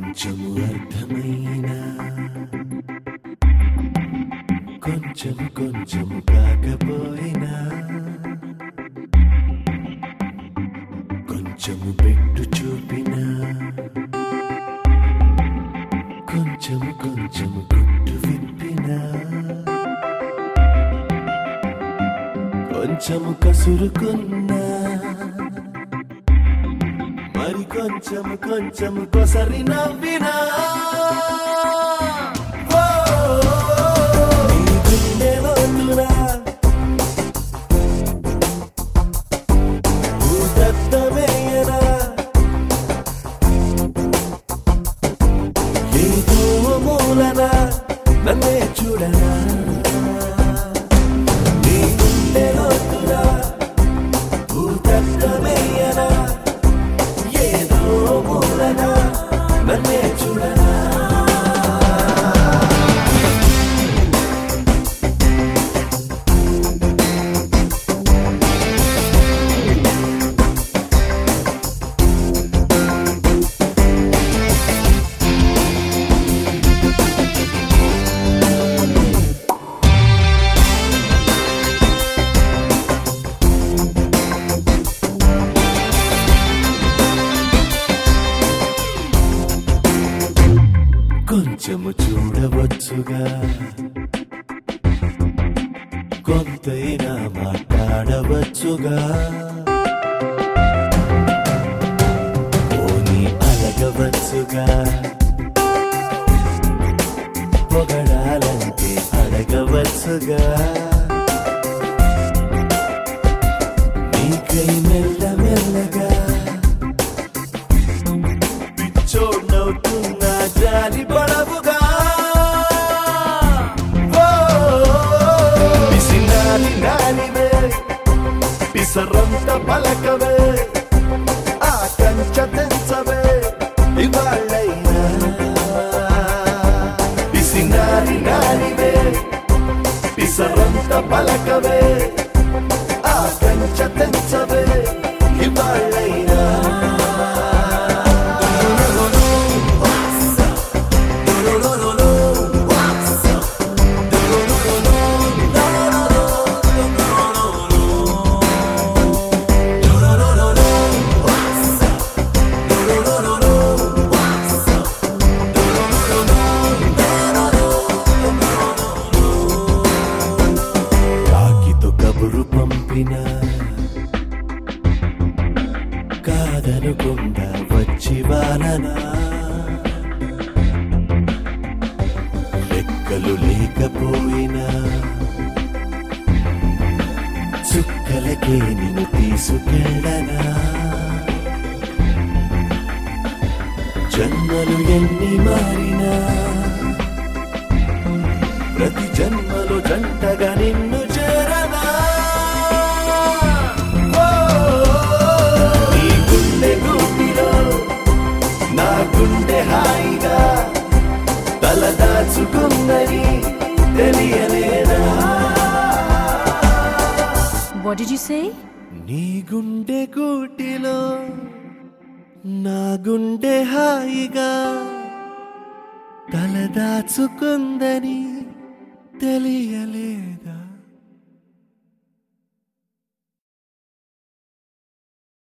కొంచెము అర్థమైనా కొంచెము కొంచెము కాకపోయినా కొంచెము పెట్టు చూపినా కొంచెము కొంచెము గుట్టు విప్పినా కొంచెము కసురుకున్నా మరి కొంచెము కొంచెము కొసరి నవ్వినా ఓ, నీ గుండె లోతున భూతత్వమేయనా ఏదో మూలన నన్నే చూడనా నీ గుండె లోతున భూతత్వమేయనా ఏదో మూలన నన్నే చూడనా కొంచెము చూడవచ్చుగా కొంతైనా మాట్లాడవచ్చుగా పోనీ అలగవచ్చుగా పొగడాలంటే అడగవచ్చుగా నీకై మెల్ల మెల్లగా పిచ్చోడ్నవుతున్నా జాలి పడవుగా ఓ, పిసినాలి నానివే పిసరంత పలకవే ఆ కంచ తెంచవే ఇవాళ్ళైనా పిసినాలి నానివే పిసరంత పలకవే ఆ కంచ తెంచవే ఇవాళ్ళైనా కాకితో కబురు పంపిన కాదనుకుండా వచ్చి వాననా లెక్కలు లేకపోయినా చుక్కలకే నిన్ను తీసుకెళ్ళనా జన్మలు ఎన్ని మారినా ప్రతి జన్మలో జంటగా నిన్ను చేరనా ఓ, నీ గుండె గూటిలో నా గుండె హాయిగా తల దాచుకుందని తెలియలేదా What did you say? నీ గుండె గూటిలో నా గుండె హాయిగా తల దాచుకుందని తెలియలేదా